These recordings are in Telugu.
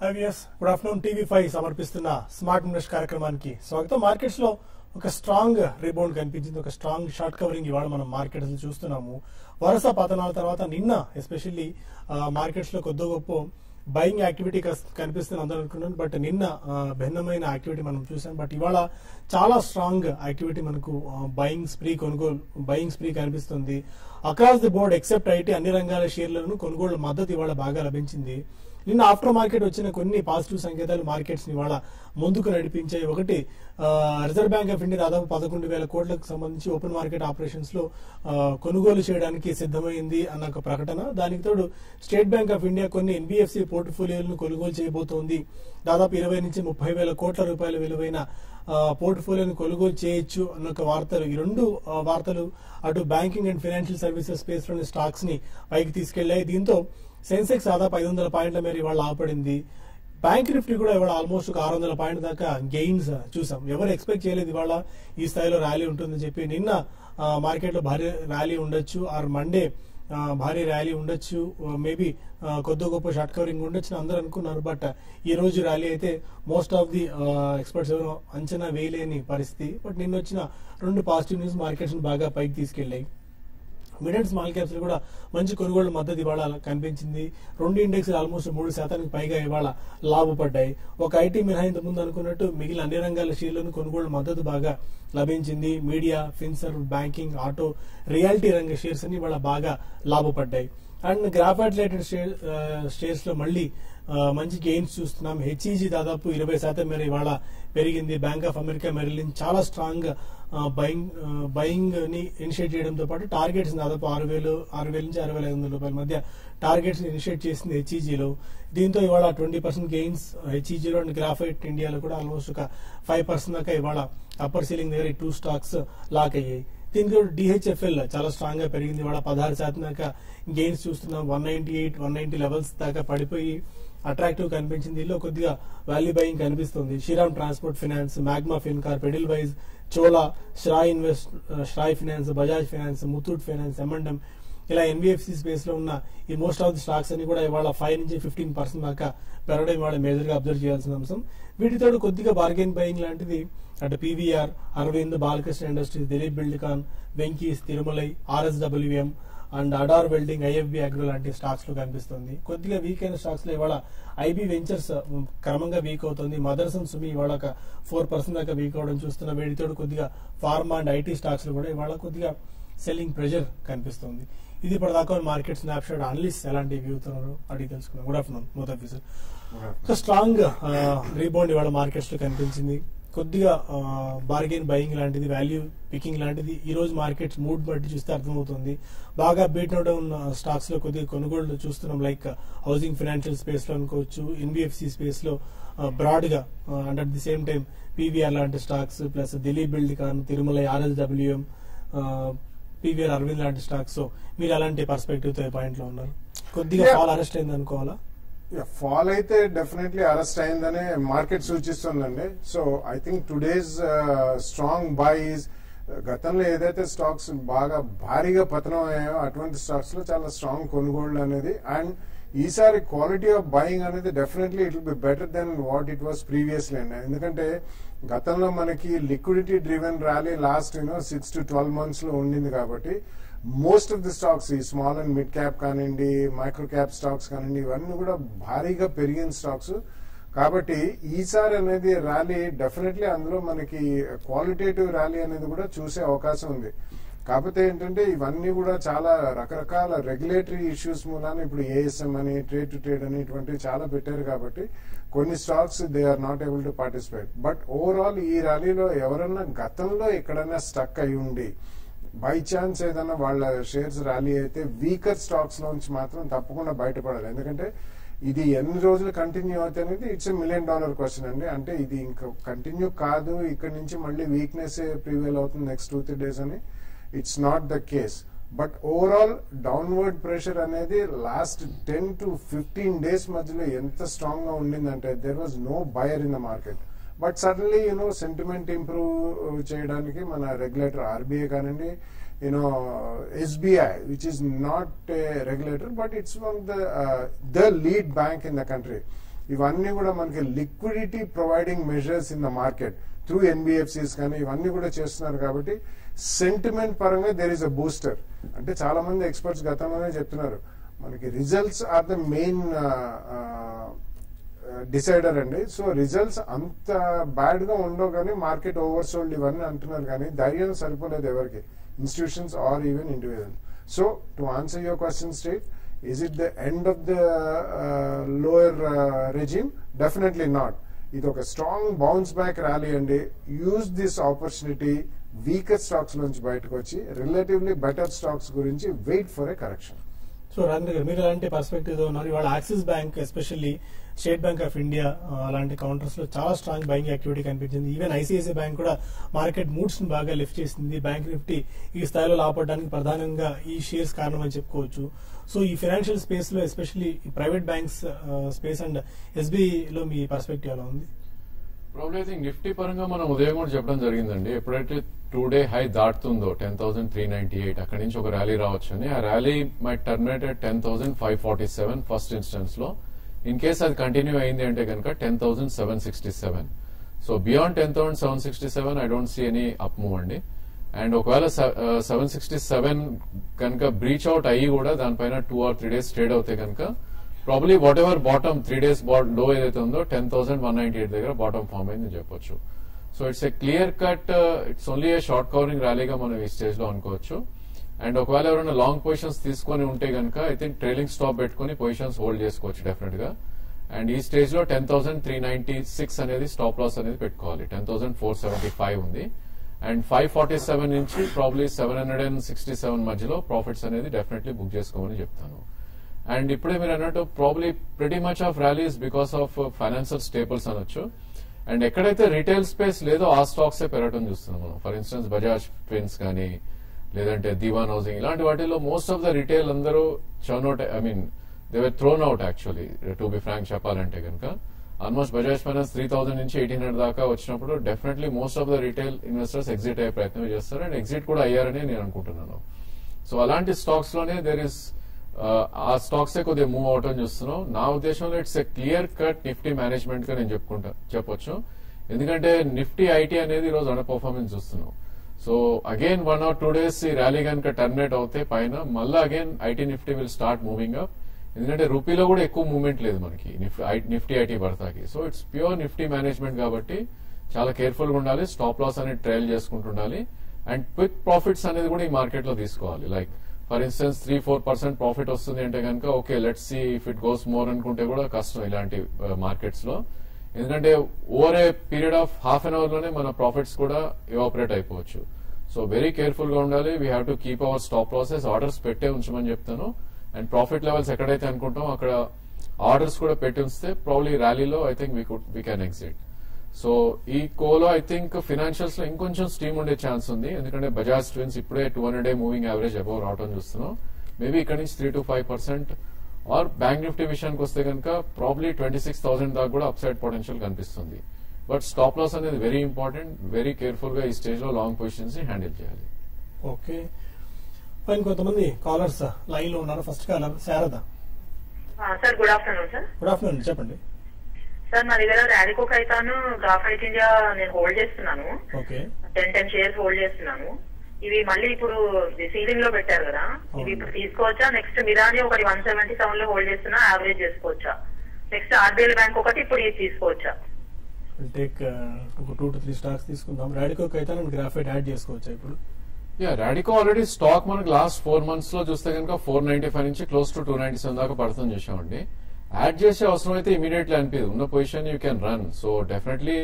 IVS good afternoon TV five సమర్పిస్తున్న స్మార్ట్ ఇన్వెస్ట్ కార్యక్రమానికి స్వాగతం మార్కెట్స్ లో ఒక స్ట్రాంగ్ రీబౌండ్ కనిపించింది ఒక స్ట్రాంగ్ షార్ట్ కవరింగ్ ఇవాళ మనం మార్కెట్స్ లో చూస్తున్నాము వరుస పతనాల తర్వాత నిన్న ఎస్పెషల్లీ మార్కెట్స్ లో కొద్ది గొప్ప బయింగ్ యాక్టివిటీ కనిపిస్తుంది అందరూ అనుకున్నాను బట్ నిన్న ఆ, భిన్నమైన యాక్టివిటీ మనం చూసాం బట్ ఇవాళ చాలా స్ట్రాంగ్ యాక్టివిటీ మనకు బయింగ్ స్ప్రీ కొనుగోలు బయింగ్ స్ప్రీ కనిపిస్తుంది across the board except IT అన్ని రంగాల షేర్లను కొనుగోలు మద్దతు ఇవాళ బాగా లభించింది నిన్న ఆఫ్టర్ మార్కెట్ వచ్చిన కొన్ని పాజిటివ్ సంకేతాలు మార్కెట్స్ ని ఇవాళ ముందుకు నడిపించాయి ఒకటి ఆ, రిజర్వ్ బ్యాంక్ ఆఫ్ ఇండియా దాదాపు పదకొండు వేల కోట్లకు సంబంధించి ఓపెన్ మార్కెట్ ఆపరేషన్స్ లో ఆ, కొనుగోలు చేయడానికి సిద్ధమైంది అన్న ఒక ప్రకటన దానికి తోడు స్టేట్ బ్యాంక్ ఆఫ్ ఇండియా కొన్ని ఎన్బిఎఫ్సి పోర్ట్ఫోలియోలను కొనుగోలు చేయబోతోంది దాదాపు ఇరవై నుంచి ముప్పై వేల కోట్ల రూపాయల విలువైన ఆ, పోర్ట్ఫోలియోను కొనుగోలు చేయొచ్చు అన్న ఒక వార్తలు ఈ రెండు ఆ, వార్తలు అటు banking and financial services space లోని స్టాక్స్ ని పైకి తీసుకెళ్లాయి దీంతో సెన్సెక్స్ దాదాపు ఐదు వందల పాయింట్ల మేర ఇవాళ ఆపడింది బ్యాంక్ నిఫ్టీ కూడా ఇవాళ ఆల్మోస్ట్ ఒక ఆరు వందల పాయింట్ దాకా గెయిన్స్ చూసాం ఎవరు ఎక్స్పెక్ట్ చేయలేదు ఇవాళ ఈ స్థాయిలో ర్యాలీ ఉంటుందని చెప్పి నిన్న మార్కెట్ లో భారీ ర్యాలీ ఉండొచ్చు ఆర్ మండే ఆ, భారీ ర్యాలీ ఉండొచ్చు మేబీ కొద్ది గొప్ప షార్ట్ కవరింగ్ ఉండొచ్చు అని అందరూ అనుకున్నారు బట్ ఈ రోజు ర్యాలీ అయితే మోస్ట్ ఆఫ్ ది ఎక్స్పర్ట్స్ ఎవరు అంచనా వేయలేని పరిస్థితి బట్ నిన్న వచ్చిన రెండు పాజిటివ్ న్యూస్ మార్కెట్స్ బాగా పైకి తీసుకెళ్లాయి మిడ్ అండ్ స్మాల్ క్యాప్స్ కూడా మంచి కొనుగోలు మద్దతు ఇవాళ కనిపించింది రెండు ఇండెక్స్ ఆల్మోస్ట్ మూడు శాతానికి పైగా ఇవాళ లాభపడ్డాయి ఒక ఐటీ మినహా ఇంత ముందు అనుకున్నట్టు మిగిలిన అన్ని రంగాల షేర్లను కొనుగోలు మద్దతు బాగా లభించింది media finserv banking auto realty రంగ షేర్స్ అన్ని ఇవాళ బాగా లాభపడ్డాయి అండ్ గ్రాఫైట్ రిలేటెడ్ షేర్స్ లో మళ్ళీ ఆ, మంచి గెయిన్స్ చూస్తున్నాం హెచ్ఈజీ దాదాపు ఇరవై శాతం మేర ఇవాళ పెరిగింది బ్యాంక్ ఆఫ్ అమెరికా మెరిలిన్ చాలా స్ట్రాంగ్ బయింగ్ బయింగ్ ని ఇనిషియేట్ చేయడంతో పాటు టార్గెట్స్ దాదాపు ఆరు వేలు ఆరు వేల నుంచి ఆరు వేల ఐదు వందల రూపాయల మధ్య టార్గెట్స్ ఇనిషియేట్ చేసింది హెచ్ఈజీలో దీంతో ఇవాళ ట్వంటీ పర్సెంట్ గెయిన్స్ హెచ్ఈజీలో అండ్ గ్రాఫైట్ ఇండియాలో కూడా ఆల్మోస్ట్ ఒక ఫైవ్ పర్సెంట్ దాకా ఇవాళ అప్పర్ సీలింగ్ దగ్గర ఈ టూ స్టాక్స్ లాక్ అయ్యాయి దీనికి డిహెచ్ఎఫ్ఎల్ చాలా స్ట్రాంగ్ గా పెరిగింది ఇవాళ పదహారు శాతం దాకా గెయిన్స్ చూస్తున్నాం one ninety eight one ninety levels దాకా పడిపోయి అట్రాక్టివ్ కనిపించింది దీనిలో కొద్దిగా వాల్యూ బయింగ్ కనిపిస్తుంది Shriram transport finance Magma Fincorp Edelweiss Chola Srei invest Srei finance Bajaj finance Muthoot finance M and M ఇలా ఎన్బిఎఫ్సి స్పేస్ లో ఉన్న ఈ మోస్ట్ ఆఫ్ ది స్టాక్స్ అన్ని కూడా ఇవాళ ఫైవ్ నుంచి ఫిఫ్టీన్ పర్సెంట్ దాకా పెరగడం ఇవాళ మేజర్ గా అబ్జర్వ్ చేయాల్సిన అంశం వీటితో కొద్దిగా బార్గెన్ బయింగ్ లాంటిది అటు PVR Arvind Balakrishna industries Dilip Buildcon Venky's Tirumalai RSWM and Ador welding IFB agro లాంటి స్టాక్స్ లో కనిపిస్తుంది కొద్దిగా వీక్ అయిన స్టాక్స్ లో ఇవాళ ఐబీ వెంచర్స్ ఉమ్, క్రమంగా వీక్ అవుతుంది మదర్స్ అండ్ సుమి ఇవాళ ఒక ఫోర్ పర్సెంట్ దాకా వీక్ అవడం చూస్తున్న వీటితో కొద్దిగా ఫార్మా అండ్ ఐటీ స్టాక్స్ లో కూడా ఇవాళ కొద్దిగా సెల్లింగ్ ప్రెషర్ కనిపిస్తుంది ఇది ఇప్పటిదాకా మార్కెట్ స్నాప్ షాట్ అనలిస్ట్ ఎలాంటి వ్యూ అవుతున్నారు అడిగి తెలుసుకున్నాం గుడ్ ఆఫ్టర్నూన్ ముదఫీ సార్ ఒక స్ట్రాంగ్ రీబౌండ్ ఇవాళ మార్కెట్స్ లో కనిపించింది కొద్దిగా బార్గెన్ బయింగ్ లాంటిది వాల్యూ పికింగ్ లాంటిది ఈ రోజు మార్కెట్స్ మూడ్ బట్టి చూస్తే అర్థమవుతుంది బాగా బీట్ అవుట్ ఉన్న స్టాక్స్ లో కొద్దిగా కొనుగోళ్లు చూస్తున్నాం లైక్ హౌసింగ్ ఫైనాన్షియల్ స్పేస్ లో అనుకోవచ్చు ఎన్బిఎఫ్సి స్పేస్ లో బ్రాడ్ గా and at the same time PVR లాంటి stocks plus Dilip Buildcon Tirumala RSWM PVR Arvind లాంటి స్టాక్స్ మీరు అలాంటి పర్స్పెక్టివ్ తో పాయింట్ లో ఉన్నారు కొద్దిగా Yeah. ఫాల్ అరెస్ట్ అయింది అనుకోవాలా ఫాల్ అయితే డెఫినెట్లీ అరెస్ట్ అయిందనే మార్కెట్ సూచిస్తుందండి so I think today's strong boys గతంలో ఏదైతే స్టాక్స్ బాగా భారీగా పతనం అయ్యాయో అటువంటి స్టాక్స్ లో చాలా స్ట్రాంగ్ కొనుగోళ్లు అనేది అండ్ ఈసారి క్వాలిటీ ఆఫ్ బయింగ్ అనేది definitely it will be better than what it was previously అండి ఎందుకంటే గతంలో మనకి liquidity driven rally last you know six to twelve months లో ఉండింది కాబట్టి మోస్ట్ ఆఫ్ ది స్టాక్స్ ఈ స్మాల్ అండ్ మిడ్ క్యాప్ కానివ్వండి మైక్రో క్యాప్ స్టాక్స్ కానివ్వండి ఇవన్నీ కూడా భారీగా పెరిగిన స్టాక్స్ కాబట్టి ఈసారి అనేది ర్యాలీ డెఫినెట్లీ అందులో మనకి క్వాలిటేటివ్ ర్యాలీ అనేది కూడా చూసే అవకాశం ఉంది కాకపోతే ఏంటంటే ఇవన్నీ కూడా చాలా రకరకాల రెగ్యులేటరీ ఇష్యూస్ మూలాన ఇప్పుడు ఏఎస్ఎం అని ట్రేడ్ టు ట్రేడ్ అని ఇటువంటివి చాలా పెట్టారు కాబట్టి కొన్ని stocks they are not able to participate but overall ఈ ర్యాలీలో ఎవరన్నా గతంలో ఎక్కడైనా స్టక్ అయి ఉండి బై ఛాన్స్ ఏదైనా వాళ్ళ షేర్స్ ర్యాలీ అయితే వీకర్ స్టాక్స్ లోంచి మాత్రం తప్పకుండా బయటపడాలి ఎందుకంటే ఇది ఎన్ని రోజులు కంటిన్యూ అవుతాయి అనేది ఇట్స్ మిలియన్ డాలర్ క్వశ్చన్ అండి అంటే ఇది ఇంకా కంటిన్యూ కాదు ఇక్కడ నుంచి మళ్ళీ వీక్నెస్ ప్రివేల్ అవుతుంది నెక్స్ట్ టూ త్రీ డేస్ అని it's not the case but overall downward pressure అనేది last ten to fifteen days మధ్యలో ఎంత స్ట్రాంగ్ గా ఉండిందంటే there was no buyer in the market but suddenly you know sentiment improve చేయడానికి మన రెగ్యులేటర్ ఆర్బీఐ కానివ్వండి you know SBI which is not a regulator but it's one the the lead bank in the country ఇవన్నీ కూడా మనకి liquidity providing measures in the market through NBFCs కానీ ఇవన్నీ కూడా చేస్తున్నారు కాబట్టి సెంటిమెంట్ పరంగా దేర్ ఇస్ అ బూస్టర్ అంటే చాలా మంది ఎక్స్పర్ట్స్ గతంలోనే చెప్తున్నారు మనకి results are the main decider అండి సో రిజల్ట్స్ అంత బ్యాడ్ గా ఉండవు కానీ మార్కెట్ ఓవర్ సోల్డ్ ఇవన్నీ అంటున్నారు కానీ ధైర్యం సరిపోలేదు ఎవరికి institutions are even individual so to answer your question state is it the end of the lower regime definitely not ఇది ఒక స్ట్రాంగ్ బౌన్స్ బ్యాక్ ర్యాలీ అండి use this opportunity weaker stocks నుంచి బయటకు వచ్చి రిలేటివ్లీ బెటర్ స్టాక్స్ గురించి wait for a correction so Rajendra గారు మీరు ఎలాంటి పర్స్పెక్టివ్ ఉన్నారు ఇవాళ Axis bank especially State Bank of India అలాంటి కౌంటర్స్ లో చాలా స్ట్రాంగ్ బయింగ్ యాక్టివిటీ కనిపించింది ఈవెన్ ఐసిఐసిఐ బ్యాంక్ కూడా మార్కెట్ మూడ్స్ ని బాగా లిఫ్ట్ చేసింది బ్యాంక్ నిఫ్టీ ఈ స్థాయిలో లాభపడడానికి ప్రధానంగా ఈ షేర్స్ కారణం అని చెప్పుకోవచ్చు సో ఈ ఫైనాన్షియల్ స్పేస్ లో especially private banks space and SBI లో మీ పర్స్పెక్టివ్ ఎలా ఉంది ప్రాబ్లీ ఐ థింక్ నిఫ్టీ పరంగా మనం ఉదయం కూడా చెప్పడం జరిగిందండి ఎప్పుడైతే టూ డే హై దాటుతుందో ten thousand three ninety eight అక్కడి నుంచి ఒక ర్యాలీ రావచ్చు అని ఆ rally my terminated ten thousand five forty seven first instance లో ఇన్ కేస్ అది కంటిన్యూ అయింది అంటే కనుక ten thousand seven sixty seven so beyond ten thousand seven sixty seven I don't see any up move అండి అండ్ ఒకవేళ సెవెన్ సిక్స్టీ సెవెన్ కనుక బ్రీచ్ అవుట్ అయ్యి కూడా దానిపైన two are three days trade అవుతే కనుక probably whatever bottom three days లో ఏదైతే ఉందో ten thousand one ninety eight దగ్గర బాటమ్ ఫామ్ అయింది చెప్పొచ్చు so it's a clear cut it's only a short covering ర్యాలీగా మనం ఈ స్టేజ్ లో అనుకోవచ్చు అండ్ ఒకవేళ ఎవరైనా లాంగ్ పొజిషన్స్ తీసుకొని ఉంటే కనుక ఐ థింక్ ట్రైలింగ్ స్టాప్ పెట్టుకుని పొజిషన్స్ హోల్డ్ చేసుకోవచ్చు డెఫినెట్ గా అండ్ ఈ స్టేజ్ లో ten thousand three ninety six అనేది స్టాప్ లాస్ అనేది పెట్టుకోవాలి ten thousand four seventy five ఉంది అండ్ ఫైవ్ ఫార్టీ సెవెన్ నుంచి probably seven hundred and sixty seven మధ్యలో ప్రాఫిట్స్ అనేది డెఫినెట్లీ బుక్ చేసుకోమని చెప్తాను అండ్ ఇప్పుడే మీరు అన్నట్టు probably pretty much of rallies because of financial stables అనొచ్చు అండ్ ఎక్కడైతే రిటైల్ స్పేస్ లేదో ఆ స్టాక్స్ పెరగడం చూస్తున్నాం మనం ఫర్ ఇన్స్టెన్స్ బజాజ్ ఫిన్స్ కానీ లేదంటే దివాన్ హౌసింగ్ ఇలాంటి వాటిలో మోస్ట్ ఆఫ్ ద రిటైల్ అందరూ churn out I mean they were thrown out actually to be frank చెప్పాలంటే కనుక almost Bajaj finance three thousand నుంచి ఎయిటీన్ హండ్రెడ్ దాకా వచ్చినప్పుడు definitely most of the retail investors exit అయ్యే ప్రయత్నం చేస్తారు అండ్ ఎగ్జిట్ కూడా అయ్యారని నేను అనుకుంటున్నాను సో అలాంటి స్టాక్స్ లోనే దేర్ ఇస్ ఆ స్టాక్స్ కొద్దిగా మూవ్ అవటం చూస్తున్నాం నా ఉద్దేశంలో it's a clear cut Nifty management గా నేను చెప్పుకుంటా చెప్పొచ్చు ఎందుకంటే నిఫ్టీ ఐటీ అనేది ఈ రోజు అండర్ పర్ఫార్మెన్స్ చూస్తున్నాం so again one or two days ఈ ర్యాలీ కనుక టర్మినేట్ అవుతే పైన మళ్ళీ again IT Nifty will start moving up ఎందుకంటే రూపీలో కూడా ఎక్కువ మూవ్మెంట్ లేదు మనకి నిఫ్టీ ఐటీ భర్తాకి so it's pure Nifty management కాబట్టి చాలా కేర్ఫుల్ గా ఉండాలి స్టాప్ లాస్ అనేది ట్రయల్ చేసుకుంటుండాలి అండ్ క్విక్ ప్రాఫిట్స్ అనేది కూడా ఈ మార్కెట్ లో తీసుకోవాలి like for instance three four percent profit వస్తుంది అంటే కనుక okay let see if it goes more అనుకుంటే కూడా కష్టం ఇలాంటి మార్కెట్స్ లో ఎందుకంటే over a period of half an hour లోనే మన ప్రాఫిట్స్ కూడా ఎవాపరేట్ అయిపోవచ్చు సో వెరీ కేర్ఫుల్ గా ఉండాలి we have to keep our stop losses orders పెట్టే ఉంచమని చెప్తాను అండ్ ప్రాఫిట్ లెవెల్స్ ఎక్కడైతే అనుకుంటాం అక్కడ ఆర్డర్స్ కూడా పెట్టి ఉంచితే ప్రాబ్లీ ర్యాలీలో I think we could we can exit so ఈ కోలో ఐ థింక్ ఫినాన్షియల్స్ లో ఇంకొంచెం స్టీమ్ ఉండే ఛాన్స్ ఉంది ఎందుకంటే బజాజ్ ట్విన్స్ ఇప్పుడే two hundred day moving average above రావడం చూస్తున్నాం మేబీ ఇక్కడ నుంచి three to five percent or bank Nifty విషయానికి వస్తే కనుక ప్రాబ్లీ ట్వంటీ సిక్స్ థౌసండ్ దాకా కూడా అప్సైడ్ పొటెన్షియల్ కనిపిస్తుంది బట్ స్టాప్ లాస్ అనేది వెరీ ఇంపార్టెంట్ వెరీ కేర్ఫుల్ గా ఈ స్టేజ్ లో లాంగ్ పొజిషన్స్ ని హ్యాండిల్ చేయాలి ఓకే పైన కొంతమంది కాలర్స్ లైన్ లో ఉన్నారు first caller Sharada sir good afternoon sir good afternoon చెప్పండి సార్ నా దగ్గర రాడికో కైతాను గ్రాఫైట్ ఇండియా నేను హోల్డ్ చేస్తున్నాను okay ten ten shares hold చేస్తున్నాను ఇవి మళ్ళీ ఇప్పుడు సీలింగ్ లో పెట్టారు కదా ఇవి ఇప్పుడు తీసుకోవచ్చా నెక్స్ట్ మిరాని ఒకటి వన్ సెవెంటీ సెవెన్ లో హోల్డ్ చేస్తున్నా యావరేజ్ చేసుకోవచ్చా నెక్స్ట్ ఆర్బీఎల్ బ్యాంక్ ఒకటి ఇప్పుడు ఇది తీసుకోవచ్చా టేక్ ఒక టూ టు త్రీ స్టాక్స్ తీసుకుందాం రాడికో అయితే గ్రాఫైట్ యాడ్ చేసుకోవచ్చా ఇప్పుడు యా రాడికో ఆల్రెడీ స్టాక్ మనకు లాస్ట్ ఫోర్ మంత్స్ లో చూస్తే కనుక ఫోర్ నైన్టీ ఫైవ్ నుంచి close to two ninety seven దాకా పడుతుంది చూసామండి యాడ్ చేసే అవసరం అయితే ఇమీడియట్లీ అనిపించదు ఉన్న position you can run so definitely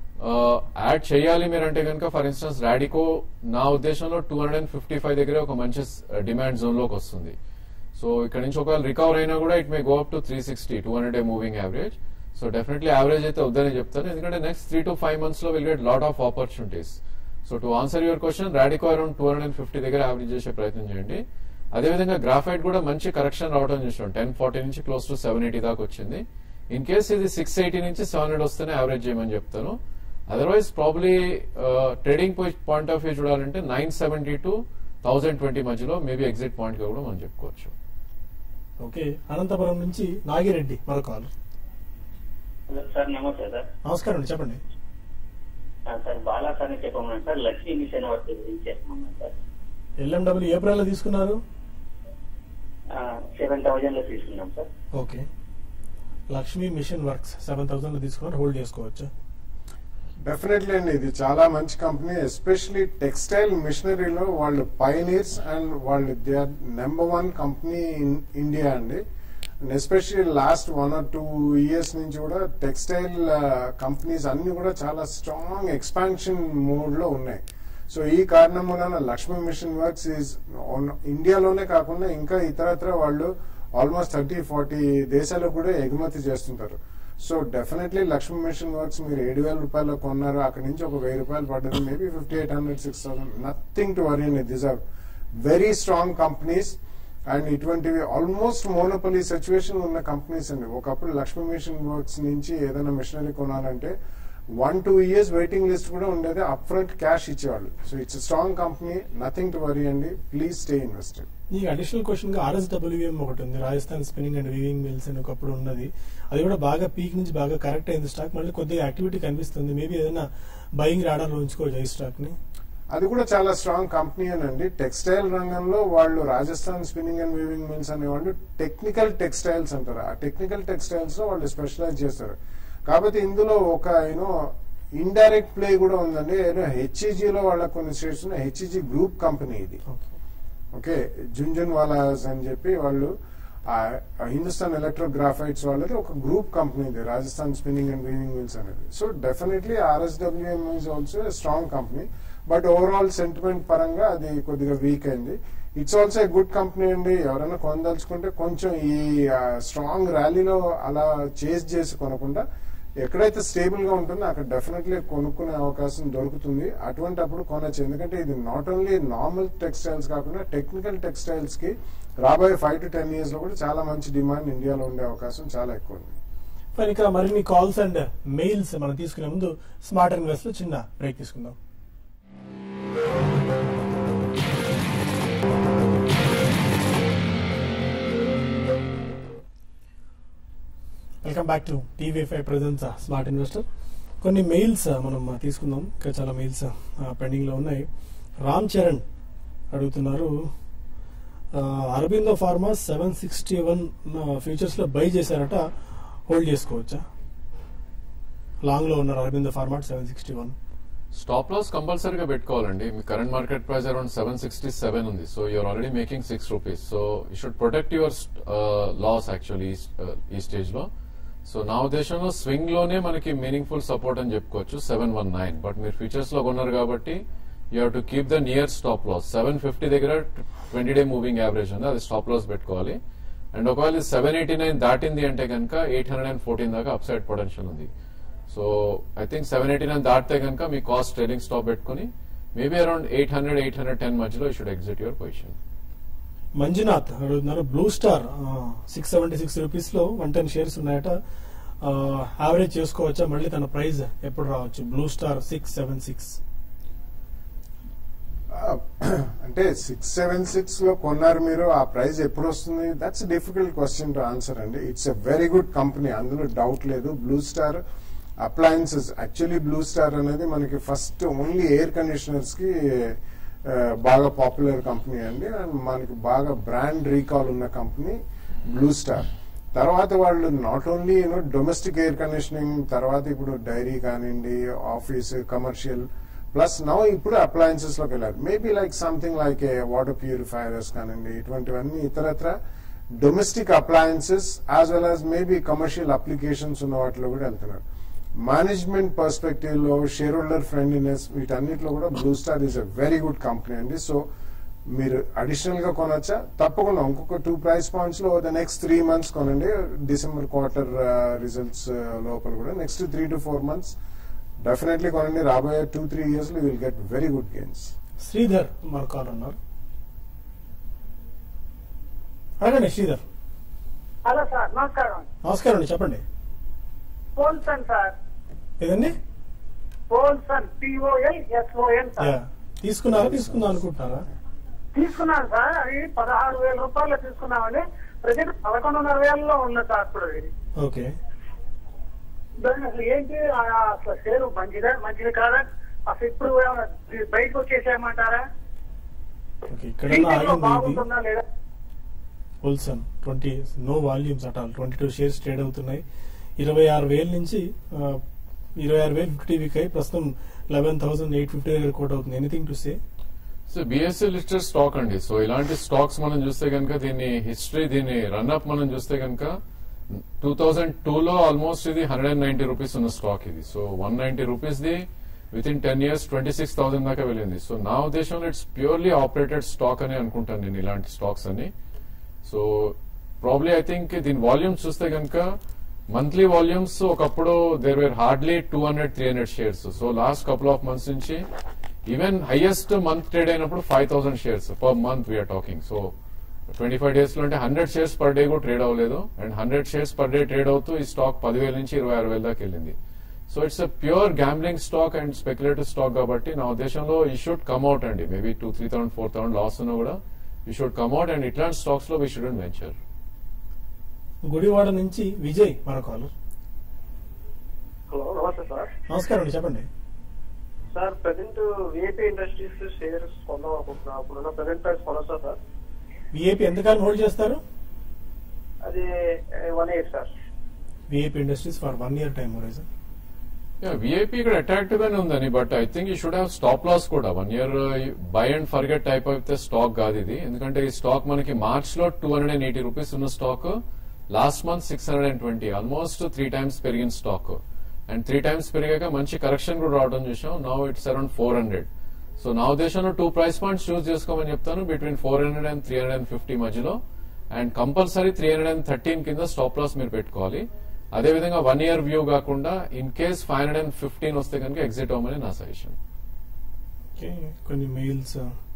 add చేయాలి మీరు అంటే కనుక ఫర్ ఇన్స్టెన్స్ రాడికో నా ఉద్దేశంలో two hundred and fifty five దగ్గర ఒక మంచి డిమాండ్ జోన్ లోకి వస్తుంది సో ఇక్కడ నుంచి ఒకవేళ రికవర్ అయినా కూడా it may go up to three sixty two hundred moving average so definitely average అయితే వద్దని చెప్తాను ఎందుకంటే next three to five months లో will get lot of opportunities so to answer your question Radico around two hundred and fifty దగ్గర యావరేజ్ చేసే ప్రయత్నం చేయండి అదేవిధంగా గ్రాఫైట్ కూడా మంచి కరెక్షన్ రావడం చూసాం టెన్ ఫార్టీ నుంచి క్లోజ్ టు సెవెన్ ఎయిటీ దాకా వచ్చింది ఇన్ కేస్ ఇది సిక్స్ ఎయిటీ నుంచి సెవెన్ హండ్రెడ్ వస్తేనే యావరేజ్ చేయమని చెప్తాను otherwise probably trading point of view చూడాలంటే nine seventy to thousand twenty మధ్యలో మేబీ ఎగ్జిట్ పాయింట్ గా కూడా మనం చెప్పుకోవచ్చు ఓకే అనంతపురం నుంచి నాగిరెడ్డి మరో కాల్ హలో సార్ నమస్తే సార్ నమస్కారం అండి చెప్పండి ఆ, సార్ బాలా సార్ అని చెప్పమన్నాను సార్ లక్ష్మీ మిషన్ వర్క్ గురించి చెప్పమన్నాను సార్ ఎల్ఎండబ్ల్యూ ఏ ప్రైస్ లో తీసుకున్నారు సెవెన్ థౌజండ్ లో తీసుకున్నాం sir okay Lakshmi machine works seven thousand లో తీసుకున్నారు హోల్డ్ చేసుకోవచ్చు డెఫినెట్లీ అండి ఇది చాలా మంచి కంపెనీ ఎస్పెషలీ టెక్స్టైల్ మిషనరీలో వాళ్ళు పైనీర్స్ అండ్ వాళ్ళు they are number one company in India అండి and especially last one or two years నుంచి కూడా టెక్స్టైల్ కంపెనీస్ అన్ని కూడా చాలా స్ట్రాంగ్ ఎక్స్పాన్షన్ మోడ్ లో ఉన్నాయి సో ఈ కారణం వలన లక్ష్మీ మిషన్ వర్క్స్ ఈజ్ ఇండియాలోనే కాకుండా ఇంకా ఇతరత్ర వాళ్ళు ఆల్మోస్ట్ థర్టీ ఫార్టీ దేశాలకు కూడా ఎగుమతి చేస్తుంటారు so definitely Lakshmi machine works మీరు ఏడు వేల రూపాయలు కొన్నారు అక్కడి నుంచి ఒక వెయ్యి రూపాయలు పడ్డది maybe fifty eight hundred six thousand nothing to worry అండి these are very strong companies and ఇటువంటివి ఆల్మోస్ట్ మోనోపలీ సిచ్యువేషన్ ఉన్న కంపెనీస్ అండి ఒకప్పుడు లక్ష్మీ మిషన్ వర్క్స్ నుంచి ఏదైనా మిషనరీ కొనాలంటే one two years waiting list కూడా ఉండేది అప్ ఫ్రంట్ క్యాష్ ఇచ్చేవాళ్ళు so it's strong company nothing to worry అండి ప్లీజ్ స్టే ఇన్వెస్టెడ్ ఈ అడిషనల్ క్వశ్చన్ గా ఆర్ఎస్డబ్ల్యూఎం ఒకటి ఉంది Rajasthan spinning and weaving mills అని ఒకప్పుడు ఉన్నది అది కూడా బాగా పీక్ నుంచి బాగా కరెక్ట్ అయింది స్టాక్ మళ్ళీ కొద్దిగా యాక్టివిటీ కనిపిస్తుంది మేబీ ఏదైనా బయింగ్ రాడార్ లో ఉంచుకోవచ్చు ఈ స్టాక్ ని అది కూడా చాలా స్ట్రాంగ్ కంపెనీ అండి టెక్స్టైల్ రంగంలో వాళ్ళు Rajasthan spinning and weaving mills అనేవాళ్ళు టెక్నికల్ టెక్స్టైల్స్ అంటారు ఆ టెక్నికల్ టెక్స్టైల్స్ లో వాళ్ళు స్పెషలైజ్ చేస్తారు కాబట్టి ఇందులో ఒక యూనో ఇండైరెక్ట్ ప్లే కూడా ఉందండి హెచ్ఈజీలో వాళ్ళ కొన్ని స్టేట్స్ ఉన్నాయి హెచ్ఈజీ గ్రూప్ కంపెనీ ఇది ఓకే జుంజున్ వాలాస్ అని చెప్పి వాళ్ళు ఆ హిందుస్థాన్ ఎలక్ట్రోగ్రాఫైట్స్ వాళ్ళది ఒక గ్రూప్ కంపెనీ ఇది Rajasthan spinning and weaving mills అనేది so definitely RSWM is also strong company but overall sentiment పరంగా అది కొద్దిగా వీక్ అయింది it's also a good company అండి ఎవరైనా కొనదలుచుకుంటే కొంచెం ఈ స్ట్రాంగ్ ర్యాలీలో అలా చేస్ చేసి కొనకుండా ఎక్కడైతే స్టేబుల్ గా ఉంటుందో అక్కడ డెఫినెట్లీ కొనుక్కునే అవకాశం దొరుకుతుంది అటువంటి అప్పుడు కొనొచ్చు ఎందుకంటే ఇది నాట్ ఓన్లీ నార్మల్ టెక్స్టైల్స్ కాకుండా టెక్నికల్ టెక్స్టైల్స్ కి రాబోయే ఫైవ్ టు టెన్ ఇయర్స్ లో కూడా చాలా మంచి డిమాండ్ ఇండియాలో ఉండే అవకాశం చాలా ఎక్కువ ఉంది ఫైన్ ఇక్కడ మరిన్ని కాల్స్ అండ్ మెయిల్స్ మనం తీసుకునే ముందు స్మార్ట్ ఇన్వెస్ట్ లో చిన్న బ్రేక్ తీసుకుందాం welcome back to TV five presents smart investor కొన్ని మెయిల్స్ మనం తీసుకుందాం ఇంకా చాలా మెయిల్స్ పెండింగ్ లో ఉన్నాయి రామ్ చరణ్ అడుగుతున్నారు Aurobindo Pharma seven sixty one futures లో బై చేశారట హోల్డ్ చేసుకోవచ్చా లాంగ్ లో ఉన్నారు Aurobindo Pharma seven sixty one stop loss కంపల్సరీగా పెట్టుకోవాలండి మీ current market price around seven sixty seven ఉంది so you're already making six rupees so you should protect your loss actually ఈ స్టేజ్ లో సో నా ఉద్దేశంలో స్వింగ్ లోనే మనకి మీనింగ్ఫుల్ సపోర్ట్ అని చెప్పుకోవచ్చు సెవెన్ వన్ నైన్ బట్ మీరు ఫ్యూచర్స్ లో కొన్నారు కాబట్టి you have to keep the near stop loss seven fifty దగ్గర ట్వంటీ డే మూవింగ్ యావరేజ్ ఉంది అది స్టాప్ లాస్ పెట్టుకోవాలి అండ్ ఒకవేళ సెవెన్ ఎయిటీ నైన్ దాటింది అంటే కనుక ఎయిట్ హండ్రెడ్ అండ్ ఫోర్టీన్ దాకా అప్ సైడ్ పొటెన్షియల్ ఉంది so I think seven eighty nine దాటితే కనుక మీ కాస్ట్ ట్రేడింగ్ స్టాప్ పెట్టుకుని maybe around eight hundred eight hundred ten మధ్యలో you should exit your position Manjunath అడుగుతున్నారు Blue Star six seventy six rupees లో వన్ టెన్ షేర్స్ ఉన్నాయట యావరేజ్ చేసుకోవచ్చా మళ్ళీ తన ప్రైస్ ఎప్పుడు రావచ్చు Blue Star six seven six అంటే సిక్స్ సెవెన్ సిక్స్ లో కొన్నారు మీరు ఆ ప్రైస్ ఎప్పుడు వస్తుంది that's difficult question to answer అండి it's a very good company అందులో డౌట్ లేదు Blue Star Appliances actually Blue Star అనేది మనకి ఫస్ట్ ఓన్లీ ఎయిర్ కండిషనర్స్ కి ఆ, బాగా పాపులర్ కంపెనీ అండి అండ్ మనకి బాగా బ్రాండ్ రీకాల్ ఉన్న కంపెనీ బ్లూ స్టార్ తర్వాత వాళ్ళు not only you know domestic air conditioning తర్వాత ఇప్పుడు డైరీ కానివ్వండి ఆఫీస్ కమర్షియల్ ప్లస్ నౌ ఇప్పుడు అప్లయన్సెస్ లోకి వెళ్ళారు maybe like something like a water purifiers కానివ్వండి ఇటువంటివన్నీ ఇతరత్ర domestic appliances as well as maybe commercial applications ఉన్న వాటిలో కూడా వెళ్తున్నారు మేనేజ్మెంట్ పర్స్పెక్టివ్ లో షేర్ హోల్డర్ ఫ్రెండ్లీనెస్ వీటన్నిటిలో కూడా Blue Star is a very good company అండి సో మీరు అడిషనల్ గా కొనొచ్చా తప్పకుండా ఇంకొక టూ ప్రైస్ పాయింట్స్ లో ద నెక్స్ట్ త్రీ మంత్స్ కొనండి డిసెంబర్ క్వార్టర్ రిజల్ట్స్ లోపల కూడా next three to four months definitely కొనండి రాబోయే టూ త్రీ ఇయర్స్ లో will get very good gains Sridhar మన కాల్ ఉన్నారు అడగండి శ్రీధర్ హలో సార్ నమస్కారం నమస్కారం అండి చెప్పండి పోల్సన్ సార్ ఏదండి Polson TOL SON sir yeah. తీసుకున్నారా తీసుకుందాం అనుకుంటున్నారా తీసుకున్నాను సార్ అది పదహారు వేల రూపాయలు తీసుకున్నామని ప్రజెంట్ పదకొండున్నర వేలలో ఉంది సార్ ఇప్పుడు ఇది ఓకే దాన్ని అసలు ఏంటి ఆ అసలు షేర్ మంచిదా మంచిది కాదా అసలు ఇప్పుడు ఏమైనా బయటకు వచ్చేసేయమంటారా ఓకే ఇక్కడ ఫ్యూచర్లో ఆగింది ఇది బాగుంటుందా లేదా హోల్సన్ twenty no volumes at all twenty two shares trade అవుతున్నాయి ఇరవై ఆరు వేల నుంచి ఆ, ఇరవై ఆరు వేలు ఫిఫ్టీ వీక్ అయి ప్రస్తుతం లెవెన్ థౌసండ్ ఎయిట్ ఫిఫ్టీ దగ్గర కోట్ అవుతుంది anything to say so BSE listed stock అండి సో ఇలాంటి స్టాక్స్ మనం చూస్తే కనుక దీని హిస్టరీ దీని రన్అప్ మనం చూస్తే కనుక టూ థౌజండ్ టూ లో ఆల్మోస్ట్ ఇది హండ్రెడ్ అండ్ నైన్టీ రూపీస్ ఉన్న స్టాక్ ఇది so one ninety rupees the within ten years twenty six thousand దాకా వెళ్ళింది సో నా ఉద్దేశంలో ఇట్స్ ప్యూర్లీ ఆపరేటెడ్ స్టాక్ అని అనుకుంటాను నేను ఇలాంటి స్టాక్స్ అని సో ప్రాబ్లీ ఐ థింక్ దీని వాల్యూమ్స్ చూస్తే కనుక మంత్లీ వాల్యూమ్స్ ఒకప్పుడు there were hardly two hundred three hundred shares so last couple of months నుంచి ఈవెన్ హైయెస్ట్ మంత్ ట్రేడ్ అయినప్పుడు five thousand shares per month we're talking so twenty five days లో అంటే హండ్రెడ్ షేర్స్ పర్ డే కూడా ట్రేడ్ అవ్వలేదు and hundred shares per day trade అవుతూ ఈ స్టాక్ పదివేల నుంచి ఇరవై ఆరు వేల దాకా వెళ్ళింది so it's a pure gambling stock and speculative stock కాబట్టి నా ఉద్దేశంలో ఈ షుడ్ కమ్ అవుట్ అండి maybe two three thousand four thousand loss ఉన్నా కూడా ఈ షుడ్ కమ్ అవుట్ అండ్ ఇట్లాంటి స్టాక్స్ లో వీ షుడెంట్ వెంచర్ గుడివాడ నుంచి విజయ్ మన కాలర్ హలో నమస్తే సార్ నమస్కారం అండి చెప్పండి sir present VIP Industries shares కొందాం అనుకుంటున్నా అప్పుడున్న ప్రజెంట్ ప్రైస్ కొనొచ్చా సార్ విఐపి ఎంతకాలం హోల్డ్ చేస్తారు అది one eight sir VIP Industries for one year time horizon VIP ఇక్కడ అట్రాక్టివ్ గానే ఉందని బట్ ఐ థింక్ ఈ షుడ్ హ్యావ్ స్టాప్ లాస్ కూడా one year buy and forget type అయితే స్టాక్ కాదు ఇది ఎందుకంటే ఈ స్టాక్ మనకి మార్చ్ లో two hundred and eighty rupees ఉన్న stock last month six hundred and twenty almost three times పెరిగిన స్టాక్ అండ్ త్రీ టైమ్స్ పెరిగాక మంచి కరెక్షన్ కూడా రావడం చూసాం now it's around four hundred so నా ఉద్దేశంలో టూ ప్రైస్ పాయింట్స్ చూస్ చేసుకోమని చెప్తాను between four hundred and three hundred and fifty మధ్యలో and compulsory three hundred and thirteen కింద స్టాప్ లాస్ మీరు పెట్టుకోవాలి అదేవిధంగా వన్ ఇయర్ వ్యూ కాకుండా in case five hundred and fifteen వస్తే కనుక ఎగ్జిట్ అవ్వమని నా సజెషన్ ఓకే కొన్ని మెయిల్స్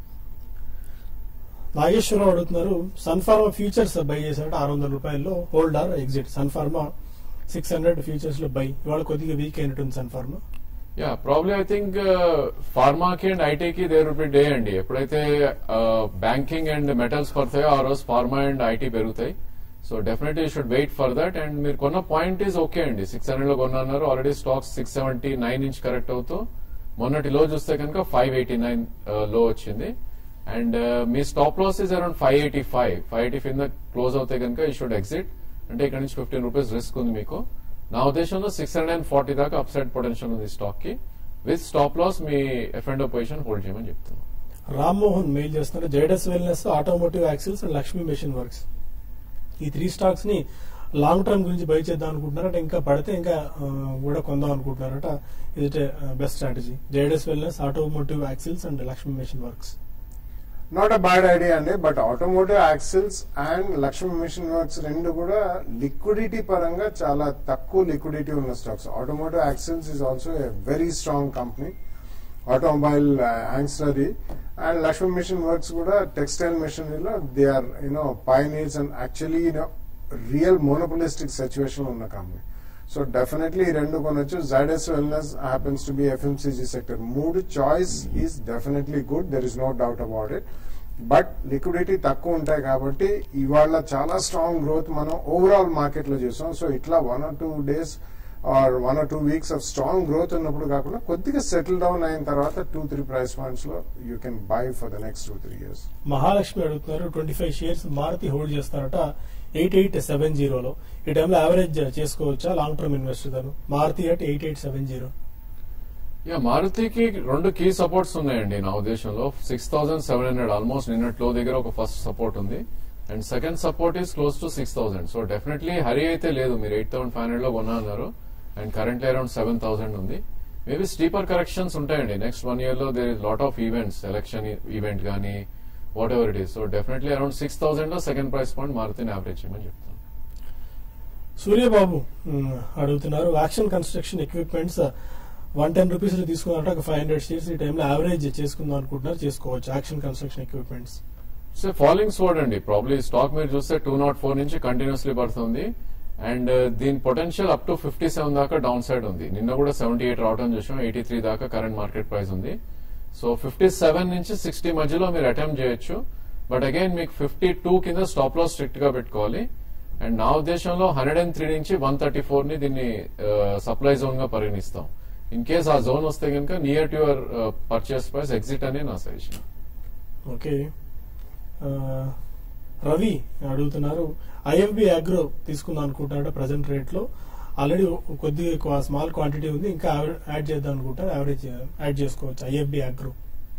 నాగేశ్వరరావు అడుగుతున్నారు సన్ఫార్మా ఫ్యూచర్స్ బై చేశారంటే ఆరు వందల రూపాయల్లో hold or exit Sun Pharma six hundred futures లో బై ఇవాళ కొద్దిగా వీక్ అయినట్టుంది Sun Pharma yeah probably I think ఫార్మాకి and ఐటీకి దేర్ విల్ బి డే అండి ఎప్పుడైతే బ్యాంకింగ్ అండ్ మెటల్స్ పడతాయో ఆ రోజు ఫార్మా అండ్ ఐటీ పెరుగుతాయి so definitely should wait for that and మీరు కొన్న పాయింట్ ఈజ్ ఓకే అండి సిక్స్ హండ్రెడ్ లో కొన్నారు already stocks six seventy nine inch correct అవుతూ మొన్నటి లో చూస్తే కనుక ఫైవ్ ఎయిటీ నైన్ లో వచ్చింది అండ్ మీ stop loss is around five eighty five five eighty కింద క్లోజ్ అవుతే కనుక ఈ షుడ్ ఎగ్జిట్ అంటే ఇక్కడ నుంచి ఫిఫ్టీన్ రూపీస్ రిస్క్ ఉంది మీకు నా ఉద్దేశంలో సిక్స్ హండ్రెడ్ అండ్ ఫార్టీ దాకా అప్సైడ్ పొటెన్షియల్ ఉంది స్టాక్ కి విత్ స్టాప్ లాస్ మీ ఎఫ్ అండ్ పొజిషన్ హోల్డ్ చేయమని చెప్తాను రామ్మోహన్ మెయిల్ చేస్తున్నారు Zydus Wellness Automotive Axles and Lakshmi Machine Works ఈ త్రీ స్టాక్స్ ని లాంగ్ టర్మ్ గురించి బై చేద్దాం అనుకుంటున్నారట ఇంకా పడితే ఇంకా ఆ, కూడా కొందాం అనుకుంటున్నారట ఇది best strategy Zydus Wellness Automotive Axles and Lakshmi Machine Works not a bad idea అండి but Automotive Axles and Lakshmi machine Works రెండు కూడా లిక్విడిటీ పరంగా చాలా తక్కువ లిక్విడిటీ ఉన్న stocks Automotive Axles is also a very strong company automobile ancillary and Lakshmi machine Works కూడా టెక్స్టైల్ మిషనరీలో they are you know pioneers and actually you know real monopolistic situation ఉన్న కంపెనీ సో డెఫినెట్లీ ఈ రెండు కొనొచ్చు Zydus wellness happens to be FMCG sector మూడు choice is definitely good there is no doubt about it but liquidity తక్కువ ఉంటాయి కాబట్టి ఇవాళ చాలా స్ట్రాంగ్ గ్రోత్ మనం ఓవరాల్ మార్కెట్ లో చూసాం సో ఇట్లా one or two days or one or two weeks of strong growth ఉన్నప్పుడు కాకుండా కొద్దిగా సెటిల్ డౌన్ అయిన తర్వాత టూ త్రీ ప్రైస్ పాయింట్స్ లో you can buy for the next two three years Mahalakshmi అడుగుతున్నారు twenty five shares Maruti hold చేస్తారట ఎయిట్ ఎయిట్ సెవెన్ జీరోలో ఈ టైంలో యావరేజ్ చేసుకోవచ్చా లాంగ్ టర్మ్ ఇన్వెస్టర్ గారు Maruti at eight eight seven zero yeah మారుతికి రెండు కీ సపోర్ట్స్ ఉన్నాయండి నా ఉద్దేశంలో six thousand seven hundred almost నిన్నట్లో దగ్గర ఒక ఫస్ట్ సపోర్ట్ ఉంది and second support is close to six thousand so definitely హరి అయితే లేదు మీరు ఎయిట్ థౌసండ్ ఫైవ్ హండ్రెడ్ లో కొన్నా అన్నారు and currently around seven thousand ఉంది మేబీ స్టీపర్ కరెక్షన్స్ ఉంటాయండి నెక్స్ట్ వన్ ఇయర్ లో there is lot of events election event కానీ whatever it is so definitely around six thousand లో సెకండ్ ప్రైస్ పాయింట్ మారుతిని యావరేజ్ చేయమని చెప్తాను సూర్యబాబు మ్, అడుగుతున్నారు Action Construction Equipments one ten rupees లో తీసుకున్నారంటే ఒక ఫైవ్ హండ్రెడ్ షేర్స్ ఈ టైంలో యావరేజ్ చేసుకుందాం అనుకుంటున్నారు చేసుకోవచ్చు Action Construction Equipments so following sword అండి ప్రాబ్లీ స్టాక్ మీరు చూస్తే టూ నాట్ ఫోర్ నుంచి కంటిన్యూస్లీ పడుతుంది అండ్ దీని potential up to fifty seven దాకా డౌన్ సైడ్ ఉంది నిన్న కూడా సెవెంటీ ఎయిట్ రావడం చూసాం ఎయిటీ త్రీ దాకా కరెంట్ మార్కెట్ ప్రైస్ ఉంది సో ఫిఫ్టీ సెవెన్ నుంచి సిక్స్టీ మధ్యలో మీరు అటెంప్ట్ చేయొచ్చు బట్ అగైన్ మీకు ఫిఫ్టీ టూ కింద స్టాప్ లాస్ స్ట్రిక్ట్ గా పెట్టుకోవాలి అండ్ నా ఉద్దేశంలో హండ్రెడ్ అండ్ త్రీ నుంచి వన్ థర్టీ ఫోర్ ని దీన్ని సప్లై జోన్ గా పరిగణిస్తాం ఇన్ కేస్ ఆ జోన్ వస్తే కనుక near to your purchase price exit అనే నా సజెషన్ ఓకే ఆ, రవి అడుగుతున్నారు ఐఎఫ్బి అగ్రో తీసుకుందాం అనుకుంటున్నాడు ప్రజెంట్ రేట్ లో ఆల్రెడీ కొద్ది స్మాల్ క్వాంటిటీ ఉంది ఇంకా యాడ్ చేద్దాం అనుకుంటారు యావరేజ్ యాడ్ చేసుకోవచ్చు ఐఎఫ్బి అగ్రో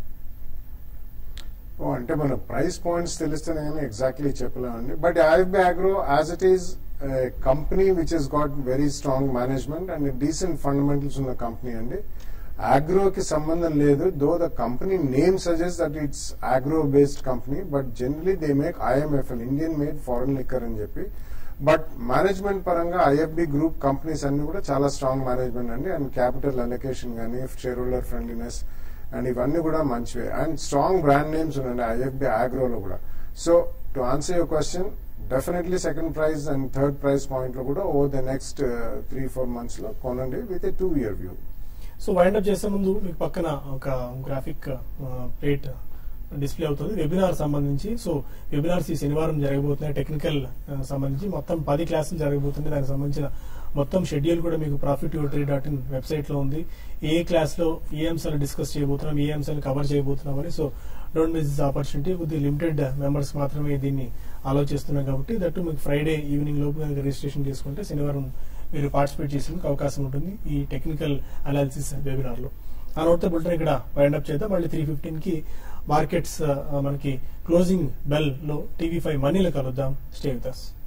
ఓ, అంటే మన ప్రైస్ పాయింట్స్ తెలిస్తేనే కానీ ఎగ్జాక్ట్లీ చెప్పలేమండి but IFB agro as it is company which is got very strong management and decent fundamentals ఉన్న కంపెనీ అండి అగ్రోకి సంబంధం లేదు though the company name suggest that it's agro based company but generally they make IMFL Indian made foreign liquor అని చెప్పి బట్ మేనేజ్మెంట్ పరంగా ఐఎఫ్బి గ్రూప్ కంపెనీస్ అన్ని కూడా చాలా స్ట్రాంగ్ మేనేజ్మెంట్ అండి అండ్ క్యాపిటల్ అలొకేషన్ కానీ షేర్ హోల్డర్ ఫ్రెండ్లీనెస్ అండ్ ఇవన్నీ కూడా మంచివే అండ్ స్ట్రాంగ్ బ్రాండ్ నేమ్స్ ఉన్నాయండి ఐఎఫ్బి ఆగ్రోలో కూడా so to answer your question definitely second prize and third prize point లో కూడా over the next three four months లో కొనండి with a two year view so wind up చేసే ముందు మీకు పక్కన ఒక గ్రాఫిక్ ప్లేట్ డిస్ప్లే అవుతుంది వెబినార్ సంబంధించి సో వెబినార్స్ ఈ శనివారం జరగబోతున్నాయి టెక్నికల్ సంబంధించి మొత్తం పది క్లాసులు జరగబోతున్నాయి దానికి సంబంధించిన మొత్తం షెడ్యూల్ కూడా మీకు profit three dot in website లో ఉంది ఏ క్లాస్ లో ఏ అంశాలు డిస్కస్ చేయబోతున్నాం ఏ అంశాలు కవర్ చేయబోతున్నాం అని so don't miss this opportunity కొద్ది లిమిటెడ్ మెంబర్స్ మాత్రమే దీన్ని ఆలోచిస్తున్నాం కాబట్టి దట్టు మీకు ఫ్రైడే ఈవినింగ్ లోపు కనుక రిజిస్ట్రేషన్ చేసుకుంటే శనివారం మీరు పార్టిసిపేట్ చేసేందుకు అవకాశం ఉంటుంది ఈ టెక్నికల్ అనాలిసిస్ వెబినార్ లో ఆ నోట్తో బుల్టన్ ఇక్కడ వైండ్ అప్ చేద్దాం మళ్ళీ త్రీ ఫిఫ్టీన్ కి మార్కెట్స్ మనకి క్లోజింగ్ బెల్ లో టీవీ ఫైవ్ మనీలో కలుద్దాం స్టే విత్ అస్